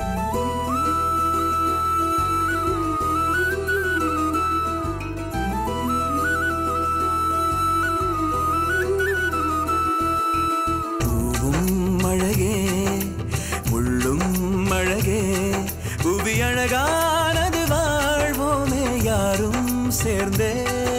பூவும் அழகே முள்ளும் அழகே புவி அழகானது வாழ்வோமே யாரும் சேர்ந்தே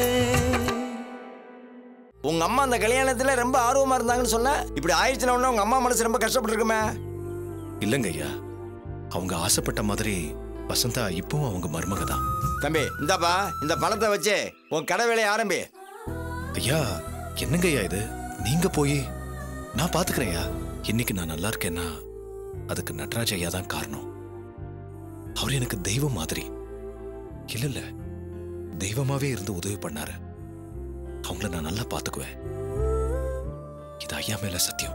உங்க அம்மா அந்த கல்யாணத்துல ரொம்ப ஆர்வமா இருந்தாங்கன்னு சொன்ன இப்படி ஆயிடுச்சுன உடனே உங்க அம்மா மனசு ரொம்ப கஷ்டப்பட்டிருக்குமே இல்லைங்க ஐயா அவங்க ஆசைப்பட்ட மாதிரி வசந்தா இப்பவும் அவங்க மருமக தான் தம்பி இந்தாப்பா இந்த பணத்தை வச்சு உன் கடை வேலையை ஆரம்பி ஐயா என்னங்க ஐயா இது நீங்க போய் நான் பாத்துக்கிறேன் ஐயா இன்னைக்கு நான் நல்லா இருக்கேன்னா அதுக்கு நட்ராஜ் ஐயா தான் காரணம் அவர் எனக்கு தெய்வம் மாதிரி இல்ல இல்ல தெய்வமாவே இருந்து உதவி பண்ணாரு அவங்கள நான் நல்லா பாத்துக்குவேன் இது ஐயா மேல சத்தியம்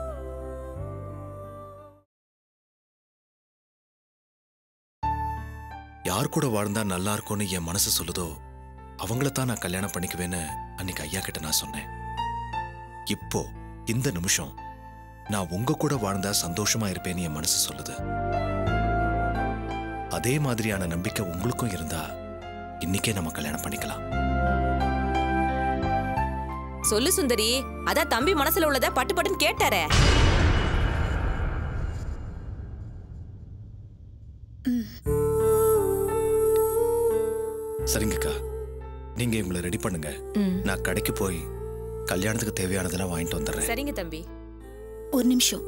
யார் கூட வாழ்ந்தா நல்லா இருக்கும்னு என் மனசு சொல்லுதோ அவங்கள தான் நான் கல்யாணம் பண்ணிக்குவேன்னு அன்னைக்கு ஐயா கிட்ட நான் சொன்னேன் இப்போ இந்த நிமிஷம் நான் உங்க கூட வாழ்ந்தா சந்தோஷமா இருப்பேன்னு என் மனசு சொல்லுது அதே மாதிரியான நம்பிக்கை உங்களுக்கும் இருந்தா இன்னைக்கே நம்ம கல்யாணம் பண்ணிக்கலாம் சொல்லு சுந்தரி அதான் தம்பி மனசுல உள்ளத பட்டு பட்டுன்னு கேட்டாரே சரிங்கக்கா நீங்க இவங்களை ரெடி பண்ணுங்க ம். நான் கடைக்கு போய் கல்யாணத்துக்கு தேவையானதெல்லாம் வாங்கிட்டு வந்துடுறேன் சரிங்க தம்பி ஒரு நிமிஷம்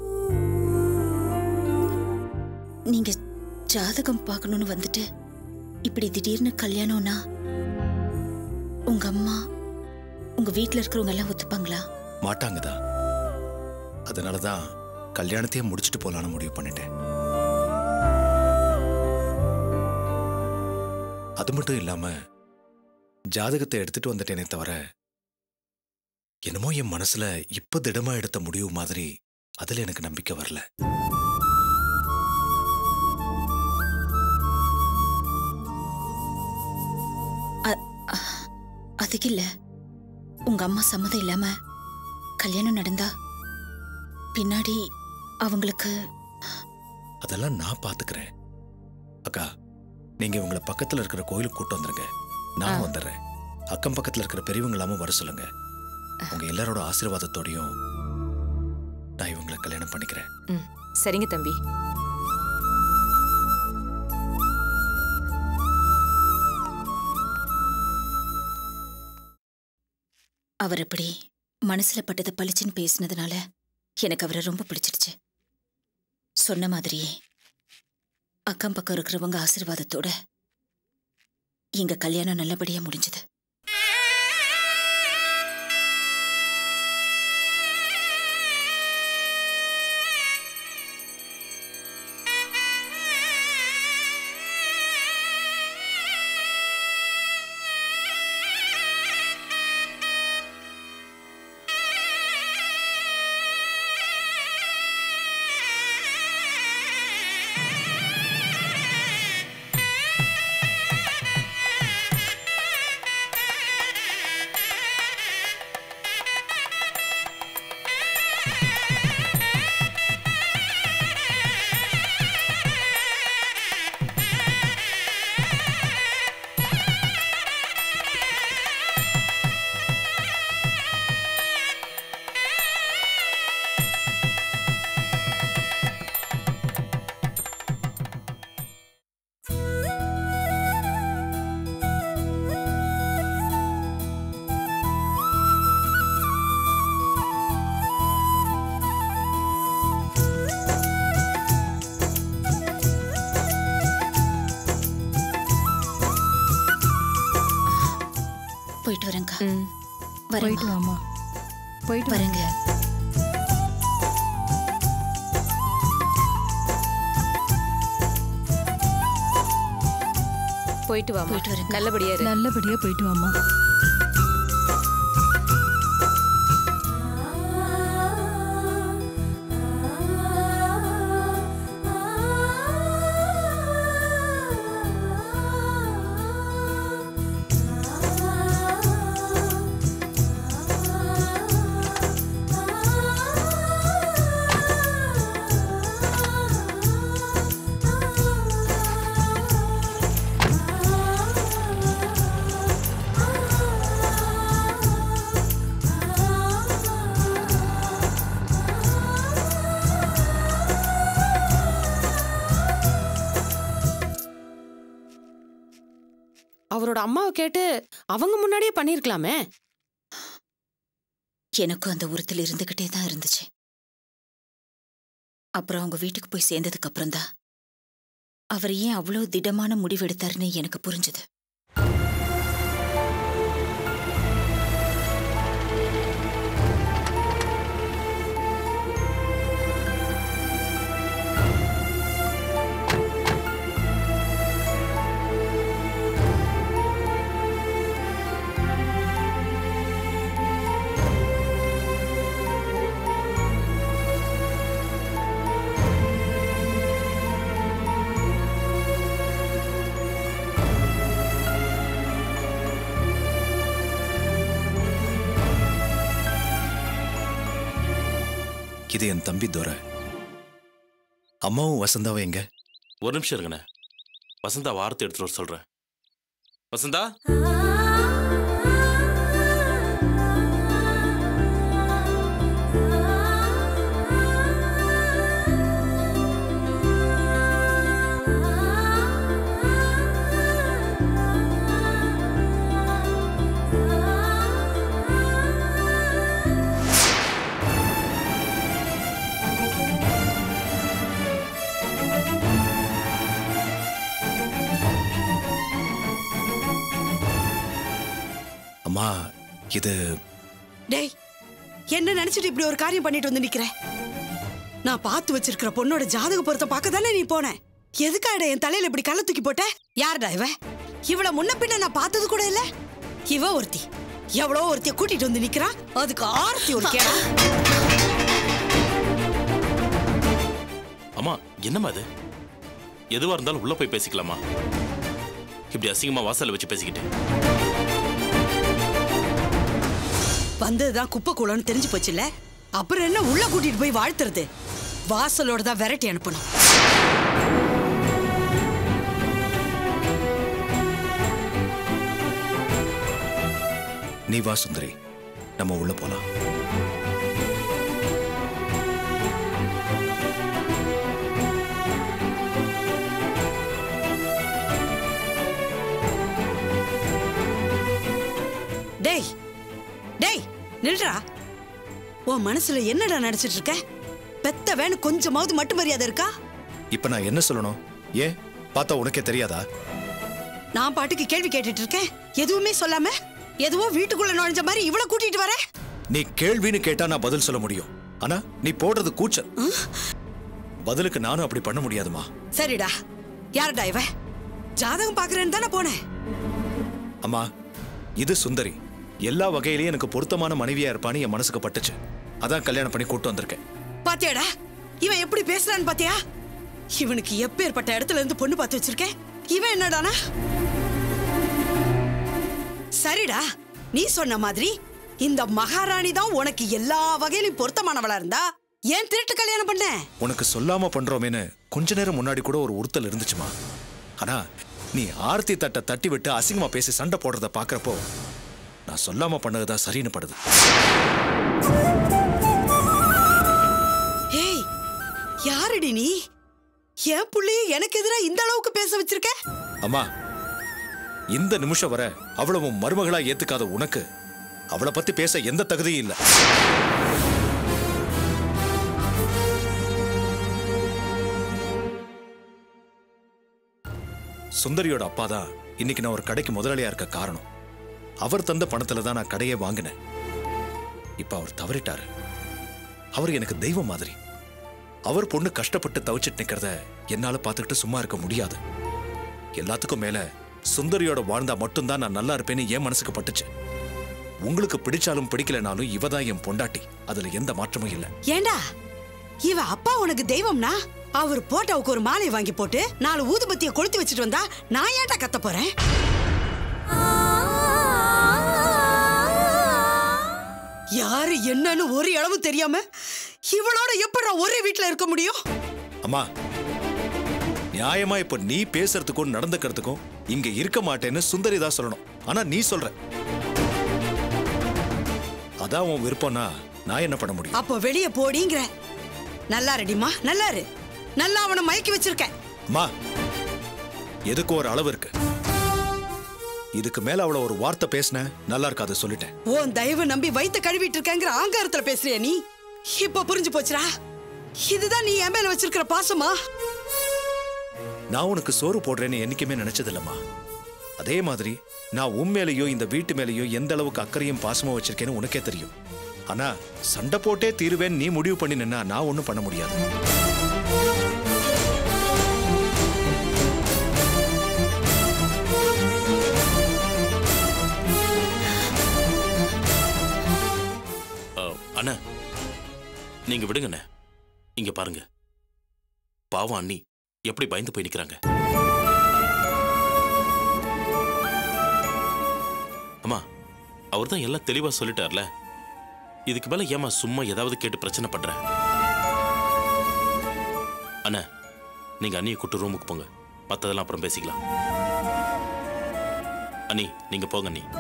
நீங்க ஜாதகம் பார்க்கணும்னு வந்துட்டு இப்படி திடீர்னு கல்யாணம்னா உங்க அம்மா உங்க வீட்ல இருக்கிறவங்க எல்லாம் ஒத்துப்பாங்களா மாட்டாங்கதான் அதனாலதான் கல்யாணத்தையே முடிச்சுட்டு போலான்னு முடிவு பண்ணிட்டேன் அது மட்டும் இல்லாம ஜாதகத்தை எடுத்துட்டு வந்துட்டேனே தவிர என்னமோ என் மனசுல இப்ப திடமா எடுத்த முடிவு மாதிரி அதுல எனக்கு நம்பிக்கை வரல அதுக்கு இல்ல உங்க அம்மா சம்மதம் இல்லாம கல்யாணம் நடந்தா பின்னாடி அவங்களுக்கு அதெல்லாம் நான் பாத்துக்கிறேன் அக்கா நீங்க இவங்களை பக்கத்துல இருக்கிற கோயிலுக்கு கூட்டு வந்துருங்க நான் வந்துடுறேன் அக்கம் பக்கத்துல இருக்கிற பெரியவங்க எல்லாமும் வர சொல்லுங்க உங்க எல்லாரோட ஆசீர்வாதத்தோடையும் நான் இவங்களை கல்யாணம் பண்ணிக்கிறேன் ம் சரிங்க தம்பி அவர் அப்படி மனசுல பட்டதை பளிச்சுன்னு பேசினதுனால எனக்கு அவரை ரொம்ப பிடிச்சிடுச்சு சொன்ன மாதிரியே அக்கம் பக்கம் இருக்கிறவங்க ஆசீர்வாதத்தோட எங்க கல்யாணம் நல்லபடியா முடிஞ்சது போயிட்டு வரேங்க்கா ம் வரேங்க வாமா போயிட்டு வரேங்க போயிட்டு வாமா போயிட்டு வரேங்க. நல்லபடியா இரு நல்லபடியா போயிட்டு வாமா ஆ அவரோட அம்மாவை கேட்டு அவங்க முன்னாடியே பண்ணிருக்கலாமே எனக்கும் அந்த உறுத்தல் இருந்துகிட்டே தான் இருந்துச்சு அப்புறம் அவங்க வீட்டுக்கு போய் சேர்ந்ததுக்கு அப்புறம்தான் அவர் ஏன் அவ்வளோ திடமான முடிவெடுத்தாருன்னு எனக்கு புரிஞ்சுது இது என் தம்பி துரை அம்மாவும் வசந்தாவும் எங்க ஒரு நிமிஷம் இருங்கண்ணே வசந்தா வார்த்தை எடுத்துட்டு வர சொல்றேன் வசந்தா அம்மா இது டேய் என்ன நினைச்சிட்டு இப்படி ஒரு காரியம் பண்ணிட்டு வந்து நிக்கிற நான் பார்த்து வச்சிருக்கிற பொண்ணோட ஜாதக பொருத்தம் பார்க்க தானே நீ போன எதுக்காட என் தலையில இப்படி கள்ள தூக்கி போட்ட யாருடா இவ இவள முன்ன பின்ன நான் பார்த்தது கூட இல்ல இவ ஒருத்தி எவ்வளோ ஒருத்திய கூட்டிட்டு வந்து நிக்கிறா அதுக்கு ஆர்த்தி ஒரு கேடா அம்மா என்னம்மா இது எதுவா இருந்தாலும் உள்ள போய் பேசிக்கலாமா இப்படி அசிங்கமா வாசல்ல வச்சு பேசிக்கிட்டு வந்ததுதான் குப்பை கூலம்னு தெரிஞ்சு போச்சுல்ல அப்புறம் என்ன உள்ள கூட்டிட்டு போய் வாழ்த்துறது வாசலோட தான் விரட்டி அனுப்பணும் நீ வா சுந்தரி நம்ம உள்ள போலாம் டேய் டேய் நில்றா உன் மனசுல என்னடா நினைச்சிட்டு இருக்க பெத்த வேணு கொஞ்சமாவது மட்டு மரியாதை இருக்கா இப்ப நான் என்ன சொல்லணும் ஏன் பார்த்தா உனக்கே தெரியாதா நான் பாட்டுக்கு கேள்வி கேட்டுட்டு இருக்கேன் எதுவுமே சொல்லாம எதுவோ வீட்டுக்குள்ள நுழைஞ்ச மாதிரி இவ்வளவு கூட்டிட்டு வர நீ கேள்வின்னு கேட்டா நான் பதில் சொல்ல முடியும் ஆனா நீ போடுறது கூச்சல் பதிலுக்கு நானும் அப்படி பண்ண முடியாதுமா சரிடா யாருடா இவ ஜாதகம் பாக்குறேன்னு தானே போனேன் அம்மா இது சுந்தரி எல்லா வகையிலயும் எனக்கு பொருத்தமான மனைவியா இருப்பான்னு என் மனசுக்கு பட்டுச்சு அதான் கல்யாணம் பண்ணி கூட்டு வந்திருக்கேன் பாத்தியாடா இவன் எப்படி பேசுறான்னு பாத்தியா இவனுக்கு எப்பேற்பட்ட இடத்துல இருந்து பொண்ணு பார்த்து வச்சிருக்கேன் இவன் என்னடானா சரிடா நீ சொன்ன மாதிரி இந்த மகாராணி தான் உனக்கு எல்லா வகையிலும் பொருத்தமானவளா இருந்தா ஏன் திருட்டு கல்யாணம் பண்ண உனக்கு சொல்லாம பண்றோமேன்னு கொஞ்ச நேரம் முன்னாடி கூட ஒரு உறுத்தல் இருந்துச்சுமா ஆனா நீ ஆர்த்தி தட்டை தட்டி விட்டு அசிங்கமா பேசி சண்டை போடுறத பாக்குறப்போ நான் சொல்லாம பண்ணதுதான் சரின்னு படுது ஏய் யாருடி நீ என் புள்ளைய எனக்கு எதிரா இந்த அளவுக்கு பேச வச்சிருக்க அம்மா இந்த நிமிஷம் வர அவ்வளவு மருமகளா ஏத்துக்காத உனக்கு அவளை பத்தி பேச எந்த தகுதியும் இல்ல சுந்தரியோட அப்பா தான் இன்னைக்கு நான் ஒரு கடைக்கு முதலாளியா இருக்க காரணம் அவர் தந்த பணத்துல தான் நான் கடையே வாங்கினேன் இப்ப அவர் தவறிட்டாரு அவர் எனக்கு தெய்வம் மாதிரி அவர் பொண்ணு கஷ்டப்பட்டு தவிச்சிட்டு நிக்கிறத என்னால பார்த்துக்கிட்டு சும்மா இருக்க முடியாது எல்லாத்துக்கும் மேல சுந்தரியோட வாழ்ந்தா மட்டும்தான் நான் நல்லா இருப்பேன்னு என் மனசுக்கு பட்டுச்சு உங்களுக்கு பிடிச்சாலும் பிடிக்கலனாலும் இவ தான் என் பொண்டாட்டி அதுல எந்த மாற்றமும் இல்ல ஏண்டா இவ அப்பா உனக்கு தெய்வம்னா அவர் போட்டோவுக்கு ஒரு மாலை வாங்கி போட்டு நாலு ஊதுபத்திய கொளுத்தி வச்சுட்டு வந்தா நான் ஏன்டா கத்த போறேன் யாரு என்னன்னு ஒரு அளவும் தெரியாம இவளோட எப்படி ஒரே வீட்ல இருக்க முடியும் அம்மா நியாயமா இப்ப நீ பேசுறதுக்கும் நடந்துக்கிறதுக்கும் இங்க இருக்க மாட்டேன்னு சுந்தரி தான் சொல்லணும் ஆனா நீ சொல்ற அதான் உன் விருப்பம்னா நான் என்ன பண்ண முடியும் அப்போ வெளியே போடிங்கிற நல்லா ரெடிமா நல்லா இரு நல்லா அவனை மயக்கி வச்சிருக்க அம்மா எதுக்கு ஒரு அளவு இருக்கு இதுக்கு மேல அவள ஒரு வார்த்தை பேசின நல்லா இருக்காது சொல்லிட்டேன் உன் தயவு நம்பி வயித்த கழுவிட்டு இருக்கேங்கிற ஆங்காரத்துல பேசுறிய நீ இப்ப புரிஞ்சு போச்சுடா இதுதான் நீ என் மேல வச்சிருக்கிற பாசமா நான் உனக்கு சோறு போடுறேன்னு என்னைக்குமே நினைச்சதில்லம்மா அதே மாதிரி நான் உன் மேலேயோ இந்த வீட்டு மேலேயோ எந்த அளவுக்கு அக்கறையும் பாசமும் வச்சிருக்கேன்னு உனக்கே தெரியும் ஆனா சண்டை போட்டே தீருவேன் நீ முடிவு பண்ணி நின்னா நான் ஒன்றும் பண்ண முடியாது அஹ், அண்ணா நீங்க விடுங்கண்ணே இங்க பாருங்க பாவம் அண்ணி எப்படி பயந்து போய் நிக்கிறாங்க அம்மா அவர் தான் எல்லாம் தெளிவா சொல்லிட்டார்ல இதுக்கு மேல ஏமா சும்மா ஏதாவது கேட்டு பிரச்சனை பண்ற அண்ணா நீங்க அண்ணியை கூட்டு ரூமுக்கு போங்க மத்ததெல்லாம் அப்புறம் பேசிக்கலாம் அண்ணி நீங்க போங்க அண்ணி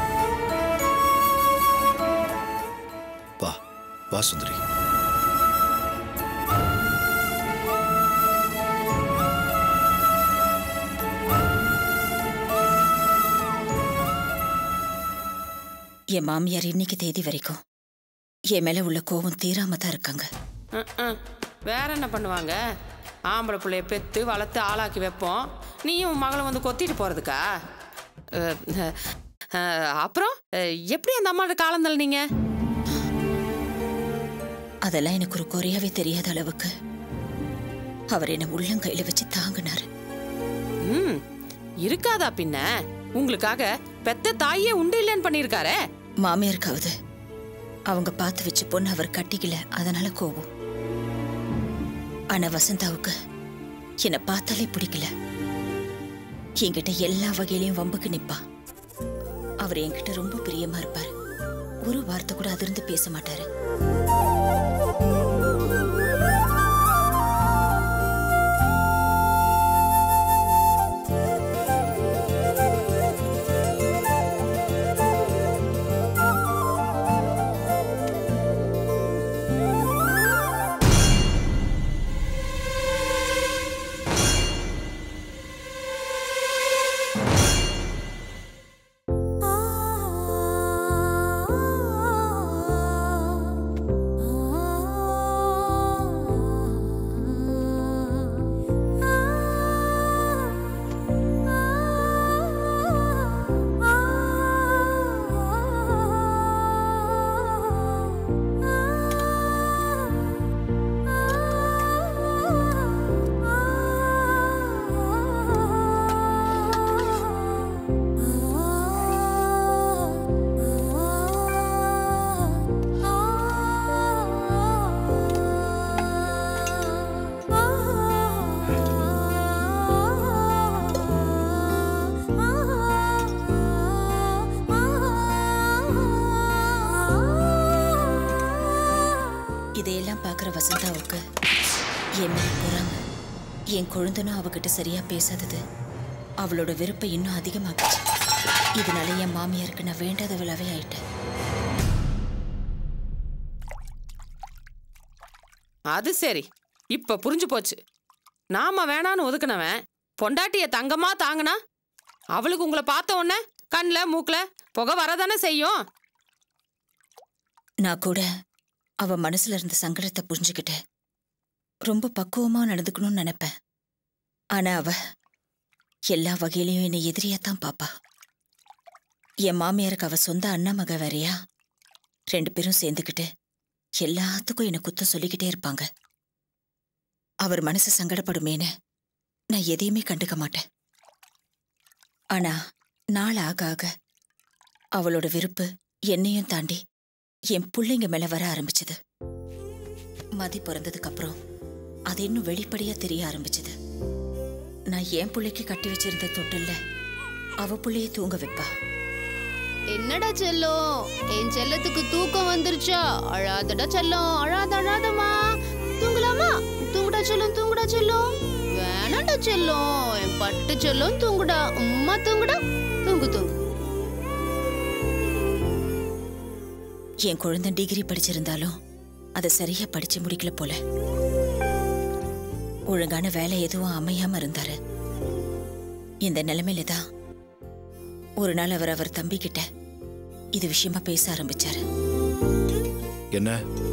வா வா சுந்தரி என் மாமியார் இன்னைக்கு தேதி வரைக்கும் என் மேல உள்ள கோபம் தீராம தான் இருக்காங்க அஹ், அஹ். வேற என்ன பண்ணுவாங்க ஆம்பளை பிள்ளைய பெத்து வளர்த்து ஆளாக்கி வைப்போம் நீயும் உன் மகளும் வந்து கொத்திட்டு போறதுக்கா அஹ், அஹ், அஹ், அப்புறம் அஹ், எப்படி அந்த அம்மாவோட காலம் நீங்க அதெல்லாம் எனக்கு ஒரு குறையாவே தெரியாத அளவுக்கு அவர் என்ன உள்ளங்கையில வச்சு தாங்கினாரு ம் இருக்காதா பின்ன உங்களுக்காக பெத்த தாயே உண்டு இல்லைன்னு பண்ணியிருக்காரே மாமியாருக்காவது அவங்க பார்த்து வச்ச பொண்ணு அவர் கட்டிக்கல அதனால கோபம் ஆனா வசந்தாவுக்கு என்னை பார்த்தாலே பிடிக்கல என்கிட்ட எல்லா வகையிலையும் வம்புக்கு நிப்பா அவர் என்கிட்ட ரொம்ப பிரியமா இருப்பாரு ஒரு வார்த்தை கூட அதிர்ந்து பேச மாட்டாரு இதையெல்லாம் பார்க்குற வசந்தாவுக்கு என் மேல பொறாம என் கொழுந்தனும் அவகிட்ட சரியா பேசாதது அவளோட வெறுப்பை இன்னும் அதிகமாக்குச்சு இதனால என் மாமியாருக்கு நான் வேண்டாதவளாவே ஆயிட்டேன் அது சரி இப்ப புரிஞ்சு போச்சு நாம வேணான்னு ஒதுக்குனவன் பொண்டாட்டிய தங்கமா தாங்கினா அவளுக்கு உங்களை பார்த்த உடனே கண்ணில் மூக்கில் புகை வரதானே செய்யும் நான் கூட அவ மனசுல இருந்த சங்கடத்தை புரிஞ்சுக்கிட்டேன் ரொம்ப பக்குவமா நடந்துக்கணும்னு நினைப்பேன் ஆனா அவ எல்லா வகையிலையும் என்னை எதிரியாத்தான் பாப்பா என் மாமியாருக்கு அவ சொந்த அண்ணா மக வேறையா ரெண்டு பேரும் சேர்ந்துக்கிட்டு எல்லாத்துக்கும் என்னை குத்தம் சொல்லிக்கிட்டே இருப்பாங்க அவர் மனசு சங்கடப்படுமேன்னு நான் எதையுமே கண்டுக்க மாட்டேன் ஆனா நாள் ஆக ஆக அவளோட வெறுப்பு என்னையும் தாண்டி என் பிள்ளைங்க மேல வர ஆரம்பிச்சது மதி பிறந்ததுக்கு அப்புறம் அது இன்னும் வெளிப்படையா தெரிய ஆரம்பிச்சது நான் என் பிள்ளைக்கு கட்டி வச்சிருந்த தொட்டில்ல அவ பிள்ளைய தூங்க வைப்பா என்னடா செல்லம் என் செல்லத்துக்கு தூக்கம் வந்துருச்சா அழாதடா செல்லம் அழாத அழாதம்மா தூங்கலாமா தூங்குடா செல்லம் தூங்குடா செல்லம் வேணாடா செல்லம் என் பட்டு செல்லம் தூங்குடா அம்மா தூங்குடா தூங்கு தூங்கு என் குழந்தை டிகிரி படிச்சிருந்தாலும் அதை சரியா படிச்சு முடிக்கல போல ஒழுங்கான வேலை எதுவும் அமையாம இருந்தாரு இந்த நிலைமையில தான் ஒரு நாள் அவர் அவர் தம்பி கிட்ட இது விஷயமா பேச ஆரம்பிச்சாரு என்ன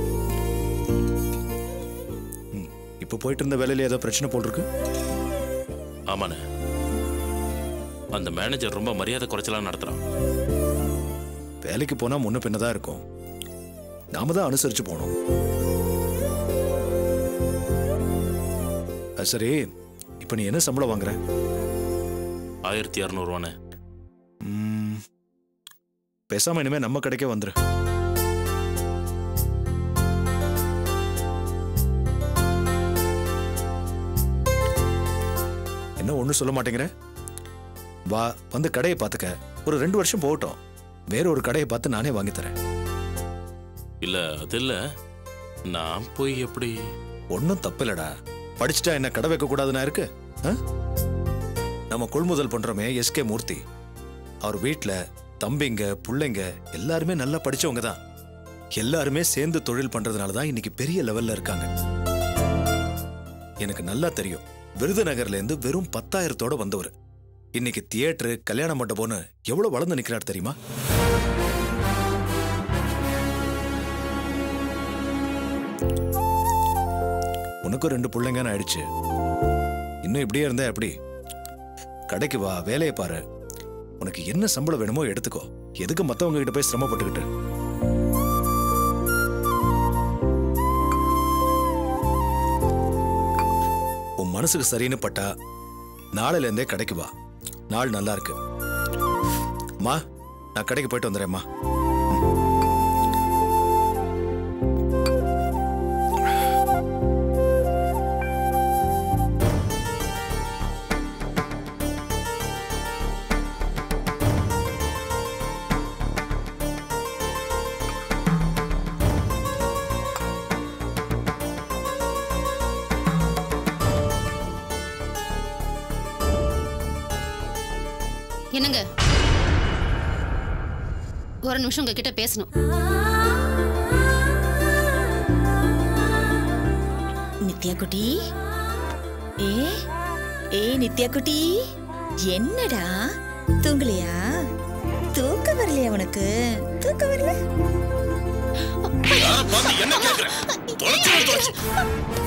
ம், இப்ப போயிட்டு இருந்த வேலையில ஏதோ பிரச்சனை போல் இருக்கு ஆமாண்ணே அந்த மேனேஜர் ரொம்ப மரியாதை குறைச்சலா நடத்துறான் வேலைக்கு போனா முன்ன பின்னதான் இருக்கும் நாம தான் அனுசரிச்சு போகணும் அது சரி இப்ப நீ என்ன சம்பளம் வாங்குற ஆயிரத்தி இரநூறுவாண்ணே ம், பேசாம இனிமே நம்ம கடைக்கே வந்துரு என்ன ஒண்ணும் சொல்ல மாட்டேங்கிற வா வந்து கடையை பார்த்துக்க ஒரு ரெண்டு வருஷம் போகட்டும் வேற ஒரு கடையை பார்த்து நானே வாங்கி தரேன் இல்ல அது இல்ல நான் போய் எப்படி ஒன்றும் தப்பில்லடா படிச்சுட்டா என்ன கடை வைக்க கூடாதுன்னா இருக்கு ஆ? நம்ம கொள்முதல் பண்றோமே எஸ்கே மூர்த்தி அவர் வீட்ல தம்பிங்க புள்ளைங்க எல்லாருமே நல்லா படிச்சவங்க தான் எல்லாருமே சேர்ந்து தொழில் பண்றதுனால தான் இன்னைக்கு பெரிய லெவல்ல இருக்காங்க எனக்கு நல்லா தெரியும் விருதுநகர்ல இருந்து வெறும் பத்தாயிரத்தோட வந்தவர் இன்னைக்கு தியேட்டரு கல்யாண மண்டபம்னு எவ்வளவு வளர்ந்து நிக்கிறார் தெரியுமா உனக்கும் ரெண்டு பிள்ளைங்கன்னு ஆயிடுச்சு இன்னும் இப்படியே இருந்தா எப்படி கடைக்கு வா வேலையை பாரு உனக்கு என்ன சம்பளம் வேணுமோ எடுத்துக்கோ எதுக்கு மத்தவங்க கிட்ட போய் சிரமப்பட்டுக்கிட்டு உன் மனசுக்கு சரின்னு பட்டா நாளையில இருந்தே கடைக்கு வா நாள் நல்லா இருக்கு அம்மா நான் கடைக்கு போயிட்டு வந்துடுறேம்மா என்னங்க ஒரு நிமிஷம் உங்ககிட்ட பேசணும் நித்யா குட்டி ஏ ஏ நித்யா குட்டி என்னடா தூங்கலையா தூக்கம் வரலையா உனக்கு தூக்கம் வரல என்ன கேக்குறேன்